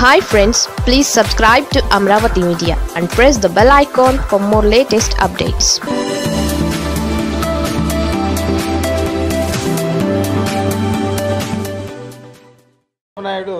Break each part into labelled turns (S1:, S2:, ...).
S1: hi friends please subscribe to Amaravati media and press the bell icon for more latest updates
S2: Naidu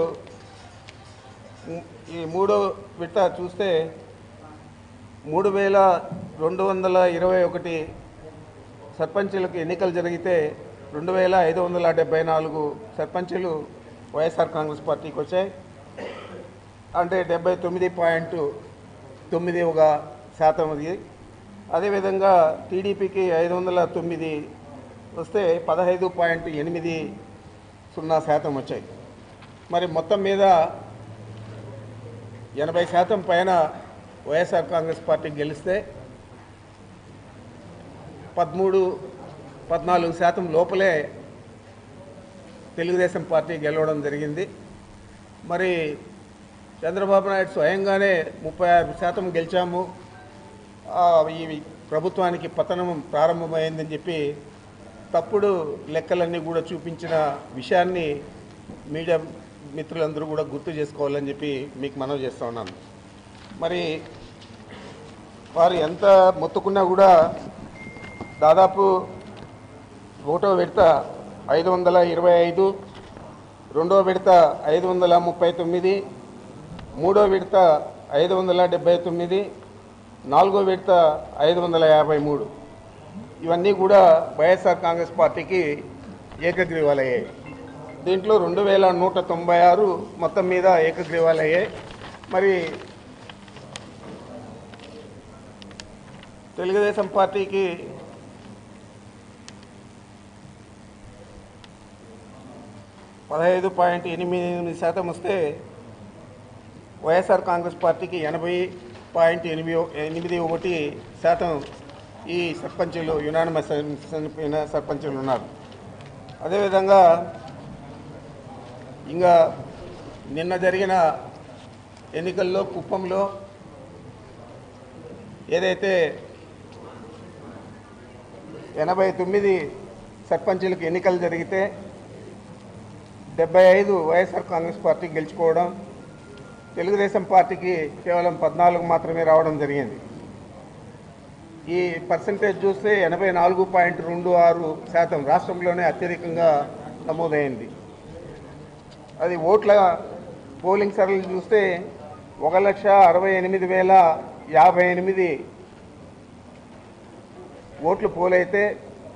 S2: ఈ మూడో విడత చూస్తే మూడు వేల రెండు వందల ఇరవై ఒకటి సర్పంచులకు ఎన్నికలు జరిగితే రెండు వేల ఐదు వందల డెబ్బై నాలుగు సర్పంచులు వైఎస్ఆర్ కాంగ్రెస్ పార్టీకి వచ్చాయి అంటే డెబ్బై తొమ్మిది పాయింట్ తొమ్మిది ఒక శాతం అది అదేవిధంగా టీడీపీకి ఐదు వందల తొమ్మిది వస్తే పదహైదు పాయింట్ ఎనిమిది సున్నా శాతం వచ్చాయి మరి మొత్తం మీద ఎనభై శాతం పైన వైఎస్ఆర్ కాంగ్రెస్ పార్టీ గెలిస్తే పదమూడు పద్నాలుగు శాతం లోపలే తెలుగుదేశం పార్టీ గెలవడం జరిగింది మరి చంద్రబాబు నాయుడు స్వయంగానే ముప్పై ఆరు శాతం గెలిచాము ఆ, ఈ ప్రభుత్వానికి పతనం ప్రారంభమైందని చెప్పి తప్పుడు లెక్కలన్నీ కూడా చూపించిన విషయాన్ని మీడియా మిత్రులందరూ కూడా గుర్తు చేసుకోవాలని చెప్పి మీకు మనవి చేస్తా ఉన్నాను మరి వారు ఎంత మొత్తుకున్నా కూడా దాదాపు ఒకటో విడత ఐదు వందల ఇరవై ఐదు రెండో విడత ఐదు వందల ముప్పై తొమ్మిది మూడో విడత ఐదు వందల డెబ్బై తొమ్మిది నాలుగో విడత ఐదు వందల యాభై మూడు ఇవన్నీ కూడా వైఎస్ఆర్ కాంగ్రెస్ పార్టీకి ఏకగ్రీవాలయ్యాయి దీంట్లో రెండు వేల నూట తొంభై ఆరు మొత్తం మీద ఏకగ్రీవాలయ్యాయి మరి తెలుగుదేశం పార్టీకి పదహైదు పాయింట్ ఎనిమిది ఎనిమిది శాతం వస్తే వైఎస్ఆర్ కాంగ్రెస్ పార్టీకి ఎనభై పాయింట్ ఎనిమిది ఎనిమిది ఒకటి శాతం ఈ సర్పంచులు యునానిమస్ చనిపోయిన సర్పంచులు ఉన్నారు అదేవిధంగా ఇంకా నిన్న జరిగిన ఎన్నికల్లో కుప్పంలో ఏదైతే ఎనభై తొమ్మిది సర్పంచులకు ఎన్నికలు జరిగితే డెబ్బై ఐదు వైఎస్ఆర్ కాంగ్రెస్ పార్టీ గెలుచుకోవడం తెలుగుదేశం పార్టీకి కేవలం పద్నాలుగు మాత్రమే రావడం జరిగింది ఈ పర్సంటేజ్ చూస్తే ఎనభై నాలుగు పాయింట్ రెండు ఆరు శాతం రాష్ట్రంలోనే అత్యధికంగా నమోదైంది అది ఓట్ల పోలింగ్ సరళి చూస్తే ఒక లక్ష అరవై ఎనిమిది వేల యాభై ఎనిమిది ఓట్లు పోలైతే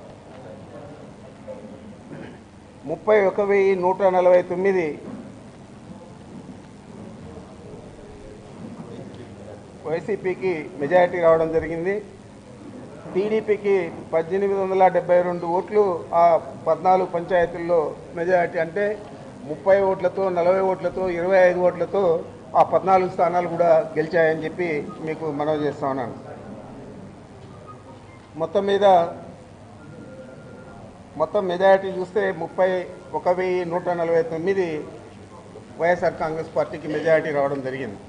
S2: ముప్పై ఒక వెయ్యి నూట నలభై తొమ్మిది వైసీపీకి మెజారిటీ రావడం జరిగింది టీడీపీకి పద్దెనిమిది వందల డెబ్బై రెండు ఓట్లు ఆ పద్నాలుగు పంచాయతీల్లో మెజారిటీ అంటే ముప్పై ఓట్లతో నలభై ఓట్లతో ఇరవై ఐదు ఓట్లతో ఆ పద్నాలుగు స్థానాలు కూడా గెలిచాయని చెప్పి మీకు మనవి చేస్తా ఉన్నాను మొత్తం మీద మొత్తం మెజారిటీ చూస్తే ముప్పై ఒక వెయ్యి నూట నలభై తొమ్మిది వైఎస్ఆర్ కాంగ్రెస్ పార్టీకి మెజారిటీ రావడం జరిగింది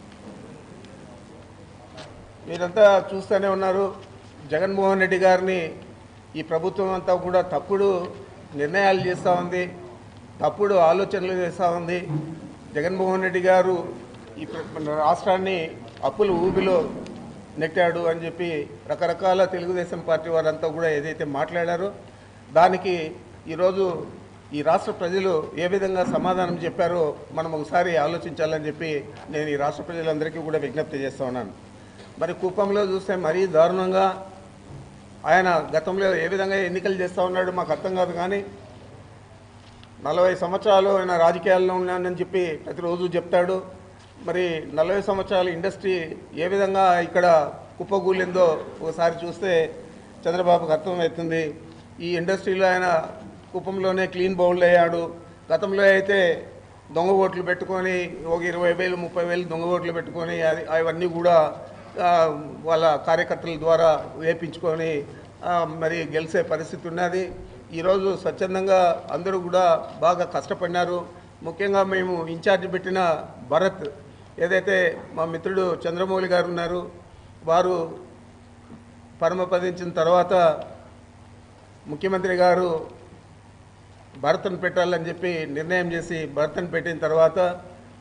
S2: మీరంతా చూస్తూనే ఉన్నారు జగన్మోహన్ రెడ్డి గారిని ఈ ప్రభుత్వం అంతా కూడా తప్పుడు నిర్ణయాలు చేస్తూ ఉంది తప్పుడు ఆలోచనలు చేస్తూ ఉంది జగన్మోహన్ రెడ్డి గారు ఈ ప్ర- రాష్ట్రాన్ని అప్పుల ఊబిలో నెట్టాడు అని చెప్పి రకరకాల తెలుగుదేశం పార్టీ వారంతా కూడా ఏదైతే మాట్లాడారో దానికి ఈరోజు ఈ రాష్ట్ర ప్రజలు ఏ విధంగా సమాధానం చెప్పారో మనం ఒకసారి ఆలోచించాలని చెప్పి నేను ఈ రాష్ట్ర ప్రజలందరికీ కూడా విజ్ఞప్తి చేస్తూ ఉన్నాను మరి కుప్పంలో చూస్తే మరీ దారుణంగా ఆయన గతంలో ఏ విధంగా ఎన్నికలు చేస్తూ ఉన్నాడు మాకు అర్థం కాదు కానీ నలభై సంవత్సరాలు ఆయన రాజకీయాల్లో ఉన్నానని చెప్పి ప్రతిరోజు చెప్తాడు మరి నలభై సంవత్సరాల ఇండస్ట్రీ ఏ విధంగా ఇక్కడ కుప్పగూలిందో ఒకసారి చూస్తే చంద్రబాబుకు అర్థమవుతుంది ఈ ఇండస్ట్రీలో ఆయన కుప్పంలోనే క్లీన్ బౌల్ అయ్యాడు గతంలో అయితే దొంగ ఓట్లు పెట్టుకొని ఒక ఇరవై వేలు ముప్పై వేలు దొంగ ఓట్లు పెట్టుకొని అది అవన్నీ కూడా ఆ, వాళ్ళ కార్యకర్తల ద్వారా వేపించుకొని ఆ, మరి గెలిచే పరిస్థితి ఉన్నది ఈరోజు స్వచ్ఛందంగా అందరూ కూడా బాగా కష్టపడినారు ముఖ్యంగా మేము ఇన్ఛార్జ్ పెట్టిన భరత్ ఏదైతే మా మిత్రుడు చంద్రమౌళి గారు ఉన్నారు వారు పరమపదించిన తర్వాత ముఖ్యమంత్రి గారు భరత్ను పెట్టాలని చెప్పి నిర్ణయం చేసి భరత్ను పెట్టిన తర్వాత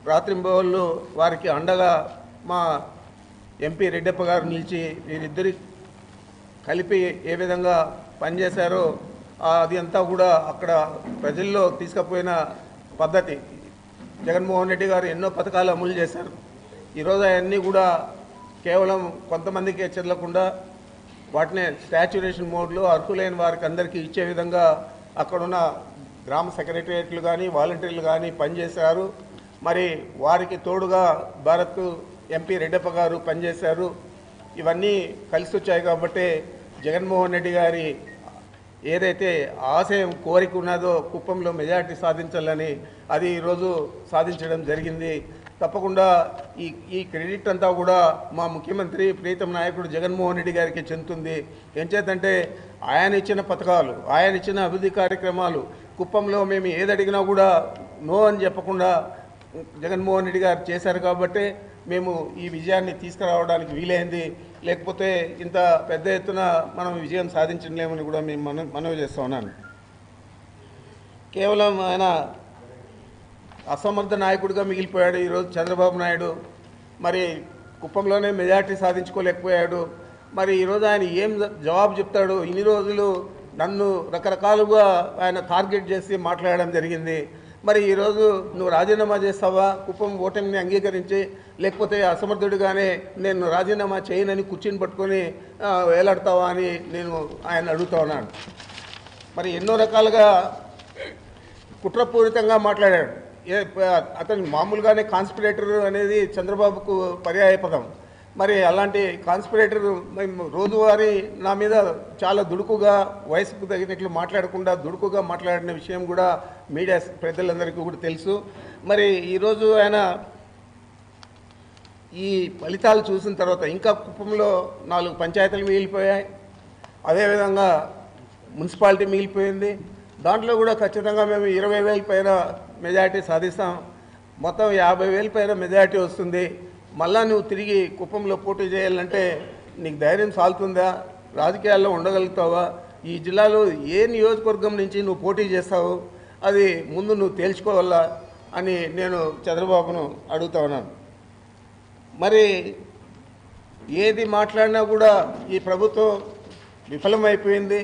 S2: రాత్రింబవళ్ళు వారికి అండగా మా ఎంపీ రెడ్డప్ప గారు నిలిచి వీరిద్దరి కలిపి ఏ విధంగా పనిచేశారో ఆ, అది అంతా కూడా అక్కడ ప్రజల్లో తీసుకుపోయిన పద్ధతి జగన్మోహన్ రెడ్డి గారు ఎన్నో పథకాలు అమలు చేశారు ఈరోజు అవన్నీ కూడా కేవలం కొంతమందికే చెల్లకుండా వాటిని స్టాచ్యురేషన్ మోడ్లో అర్హులైన వారికి అందరికీ ఇచ్చే విధంగా అక్కడున్న గ్రామ సెక్రటరియట్లు కానీ వాలంటీర్లు కానీ పనిచేశారు మరి వారికి తోడుగా భారత్ ఎంపీ రెడ్డప్ప గారు పనిచేశారు ఇవన్నీ కలిసి వచ్చాయి కాబట్టి జగన్మోహన్ రెడ్డి గారి ఏదైతే ఆశయం కోరిక ఉన్నదో కుప్పంలో మెజారిటీ సాధించాలని అది ఈరోజు సాధించడం జరిగింది తప్పకుండా ఈ ఈ క్రెడిట్ అంతా కూడా మా ముఖ్యమంత్రి ప్రీతం నాయకుడు జగన్మోహన్ రెడ్డి గారికి చెందుతుంది ఏం చేతంటే ఆయన ఇచ్చిన పథకాలు ఆయన ఇచ్చిన అభివృద్ధి కార్యక్రమాలు కుప్పంలో మేము ఏది అడిగినా కూడా నో అని చెప్పకుండా జగన్మోహన్ రెడ్డి గారు చేశారు కాబట్టి మేము ఈ విజయాన్ని తీసుకురావడానికి వీలైంది లేకపోతే ఇంత పెద్ద ఎత్తున మనం విజయం సాధించలేమని కూడా మేము మనం మనవి చేస్తా ఉన్నాను కేవలం ఆయన అసమర్థ నాయకుడిగా మిగిలిపోయాడు ఈరోజు చంద్రబాబు నాయుడు మరి కుప్పంలోనే మెజార్టీ సాధించుకోలేకపోయాడు మరి ఈరోజు ఆయన ఏం జవాబు చెప్తాడు ఇన్ని రోజులు నన్ను రకరకాలుగా ఆయన టార్గెట్ చేసి మాట్లాడడం జరిగింది మరి ఈరోజు నువ్వు రాజీనామా చేస్తావా కుప్పం ఓటమిని అంగీకరించి లేకపోతే అసమర్థుడిగానే నేను రాజీనామా చేయనని కుర్చీని పట్టుకొని ఆ, వేలాడతావా అని నేను ఆయన అడుగుతా ఉన్నాను మరి ఎన్నో రకాలుగా కుట్రపూరితంగా మాట్లాడాడు ఏ ప- అతను మామూలుగానే కాన్స్పిరేటర్ అనేది చంద్రబాబుకు పర్యాయ పదం మరి అలాంటి కాన్స్పిరేటర్ మేము రోజువారీ నా మీద చాలా దుడుకుగా వయసుకు తగినట్లు మాట్లాడకుండా దుడుకుగా మాట్లాడిన విషయం కూడా మీడియా ప్రజలందరికీ కూడా తెలుసు మరి ఈరోజు ఆయన ఈ ఫలితాలు చూసిన తర్వాత ఇంకా కుప్పంలో నాలుగు పంచాయతీలు మిగిలిపోయాయి అదేవిధంగా మున్సిపాలిటీ మిగిలిపోయింది దాంట్లో కూడా ఖచ్చితంగా మేము ఇరవై వేల పైన మెజారిటీ సాధిస్తాం మొత్తం యాభై వేల పైన మెజారిటీ వస్తుంది మళ్ళా నువ్వు తిరిగి కుప్పంలో పోటీ చేయాలంటే నీకు ధైర్యం సాలుతుందా రాజకీయాల్లో ఉండగలుగుతావా ఈ జిల్లాలో ఏ నియోజకవర్గం నుంచి నువ్వు పోటీ చేస్తావు అది ముందు నువ్వు తేల్చుకోవాలా అని నేను చంద్రబాబును అడుగుతా ఉన్నాను మరి ఏది మాట్లాడినా కూడా ఈ ప్రభుత్వం విఫలమైపోయింది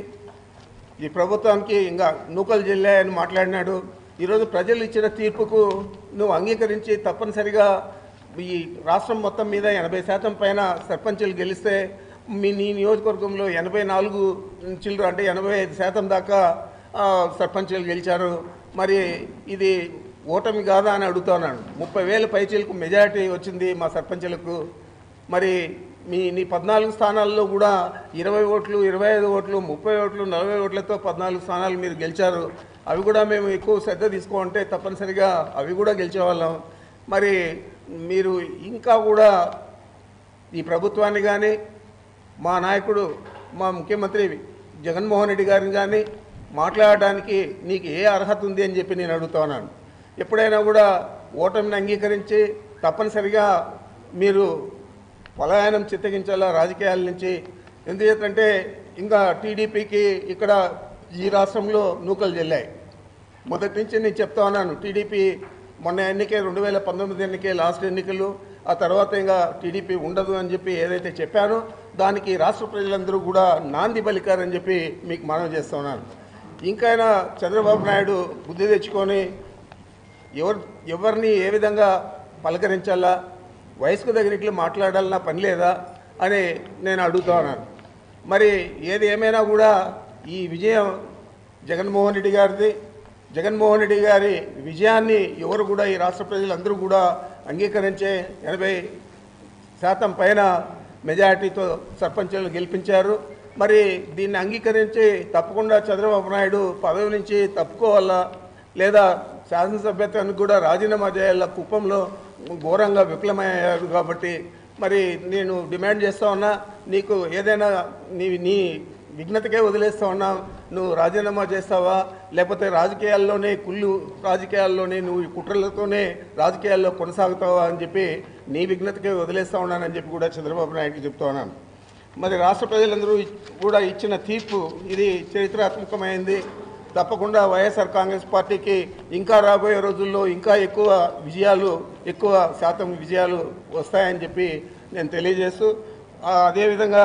S2: ఈ ప్రభుత్వానికి ఇంకా నూకలు జిల్లాయని మాట్లాడినాడు ఈరోజు ప్రజలు ఇచ్చిన తీర్పుకు నువ్వు అంగీకరించి తప్పనిసరిగా ఈ రాష్ట్రం మొత్తం మీద ఎనభై శాతం పైన సర్పంచులు గెలిస్తే మీ నీ నియోజకవర్గంలో ఎనభై నాలుగు చిల్లర అంటే ఎనభై ఐదు శాతం దాకా ఆ, సర్పంచులు గెలిచారు మరి ఇది ఓటమి కాదా అని అడుగుతున్నాను ముప్పై వేల పైచీలకు మెజారిటీ వచ్చింది మా సర్పంచులకు మరి మీ నీ పద్నాలుగు స్థానాల్లో కూడా ఇరవై ఓట్లు ఇరవై ఐదు ఓట్లు ముప్పై ఓట్లు నలభై ఓట్లతో పద్నాలుగు స్థానాలు మీరు గెలిచారు అవి కూడా మేము ఎక్కువ శ్రద్ధ తీసుకోమంటే తప్పనిసరిగా అవి కూడా గెలిచేవాళ్ళం మరి మీరు ఇంకా కూడా ఈ ప్రభుత్వాన్ని కానీ మా నాయకుడు మా ముఖ్యమంత్రి జగన్మోహన్ రెడ్డి గారిని కానీ మాట్లాడడానికి నీకు ఏ అర్హత ఉంది అని చెప్పి నేను అడుగుతున్నాను ఎప్పుడైనా కూడా ఓటమిని అంగీకరించి తప్పనిసరిగా మీరు పలాయనం చిత్తగించాలా రాజకీయాల నుంచి ఎందుచేతంటే ఇంకా టీడీపీకి ఇక్కడ ఈ రాష్ట్రంలో నూకలు చెల్లాయి మొదటి నుంచి నేను చెప్తా ఉన్నాను టీడీపీ మొన్న ఎన్నికే రెండు వేల పంతొమ్మిది ఎన్నికే లాస్ట్ ఎన్నికలు ఆ తర్వాత ఇంకా టీడీపీ ఉండదు అని చెప్పి ఏదైతే చెప్పానో దానికి రాష్ట్ర ప్రజలందరూ కూడా నాంది పలికారని చెప్పి మీకు మనవి చేస్తున్నాను ఇంకైనా చంద్రబాబు నాయుడు బుద్ధి తెచ్చుకొని ఎవరు ఎవరిని ఏ విధంగా పలకరించాలా వయసుకు తగినట్లు మాట్లాడాలన్నా పని లేదా అని నేను అడుగుతా ఉన్నాను మరి ఏది ఏమైనా కూడా ఈ విజయం జగన్మోహన్ రెడ్డి గారిది జగన్మోహన్ రెడ్డి గారి విజయాన్ని ఎవరు కూడా ఈ రాష్ట్ర ప్రజలందరూ కూడా అంగీకరించే ఎనభై శాతం పైన మెజారిటీతో సర్పంచులను గెలిపించారు మరి దీన్ని అంగీకరించి తప్పకుండా చంద్రబాబు నాయుడు పదవి నుంచి తప్పుకోవాలా లేదా శాసనసభ్యత్వానికి కూడా రాజీనామా చేయాలా కుప్పంలో ఘోరంగా విఫలమయ్యారు కాబట్టి మరి నేను డిమాండ్ చేస్తా ఉన్నా నీకు ఏదైనా నీ నీ విఘ్నతకే వదిలేస్తా ఉన్నా నువ్వు రాజీనామా చేస్తావా లేకపోతే రాజకీయాల్లోనే కుళ్ళు రాజకీయాల్లోనే నువ్వు ఈ కుట్రలతోనే రాజకీయాల్లో కొనసాగుతావా అని చెప్పి నీ విఘ్నతకే వదిలేస్తా ఉన్నానని చెప్పి కూడా చంద్రబాబు నాయుడుకి చెప్తా ఉన్నాను మరి రాష్ట్ర ప్రజలందరూ ఇ- కూడా ఇచ్చిన తీర్పు ఇది చరిత్రాత్మకమైంది తప్పకుండా వైఎస్ఆర్ కాంగ్రెస్ పార్టీకి ఇంకా రాబోయే రోజుల్లో ఇంకా ఎక్కువ విజయాలు ఎక్కువ శాతం విజయాలు వస్తాయని చెప్పి నేను తెలియజేస్తూ ఆ, అదేవిధంగా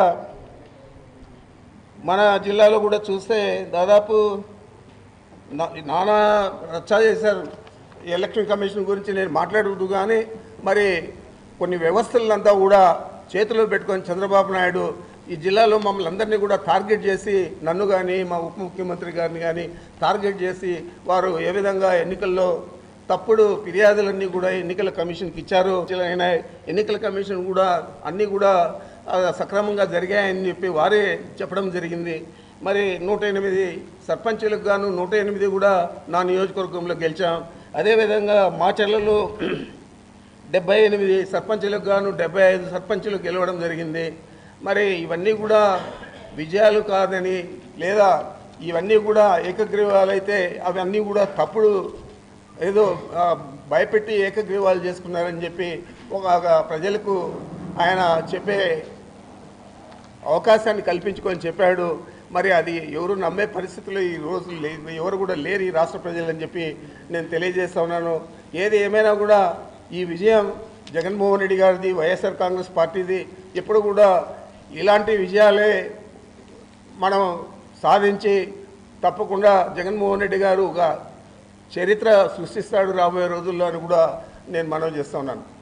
S2: మన జిల్లాలో కూడా చూస్తే దాదాపు నా- నానా రచ్చా చేశారు ఈ ఎలక్షన్ కమిషన్ గురించి నేను మాట్లాడదు కానీ మరి కొన్ని వ్యవస్థలంతా కూడా చేతిలో పెట్టుకొని చంద్రబాబు నాయుడు ఈ జిల్లాలో మమ్మల్ని అందరినీ కూడా టార్గెట్ చేసి నన్ను కానీ మా ఉప ముఖ్యమంత్రి గారిని కానీ టార్గెట్ చేసి వారు ఏ విధంగా ఎన్నికల్లో తప్పుడు ఫిర్యాదులన్నీ కూడా ఎన్నికల కమిషన్కి ఇచ్చారు అయినా ఎన్నికల కమిషన్ కూడా అన్నీ కూడా ఆ, సక్రమంగా జరిగాయని చెప్పి వారే చెప్పడం జరిగింది మరి నూట ఎనిమిది సర్పంచులకు గాను నూట ఎనిమిది కూడా నా నియోజకవర్గంలో గెలిచాం అదేవిధంగా మాచర్లలో డెబ్బై ఎనిమిది సర్పంచులకు గాను డెబ్బై ఐదు సర్పంచులు గెలవడం జరిగింది మరి ఇవన్నీ కూడా విజయాలు కాదని లేదా ఇవన్నీ కూడా ఏకగ్రీవాలైతే అవన్నీ కూడా తప్పుడు ఏదో ఆ, భయపెట్టి ఏకగ్రీవాలు చేసుకున్నారని చెప్పి ఒక ఒక ప్రజలకు ఆయన చెప్పే అవకాశాన్ని కల్పించుకొని చెప్పాడు మరి అది ఎవరు నమ్మే పరిస్థితులు ఈ రోజు లే ఎవరు కూడా లేరు ఈ రాష్ట్ర ప్రజలని చెప్పి నేను తెలియజేస్తా ఉన్నాను ఏది ఏమైనా కూడా ఈ విజయం జగన్మోహన్ రెడ్డి గారిది వైఎస్ఆర్ కాంగ్రెస్ పార్టీది ఎప్పుడు కూడా ఇలాంటి విజయాలే మనం సాధించి తప్పకుండా జగన్మోహన్ రెడ్డి గారు ఒక చరిత్ర సృష్టిస్తాడు రాబోయే రోజుల్లో అని కూడా నేను మనవి చేస్తా ఉన్నాను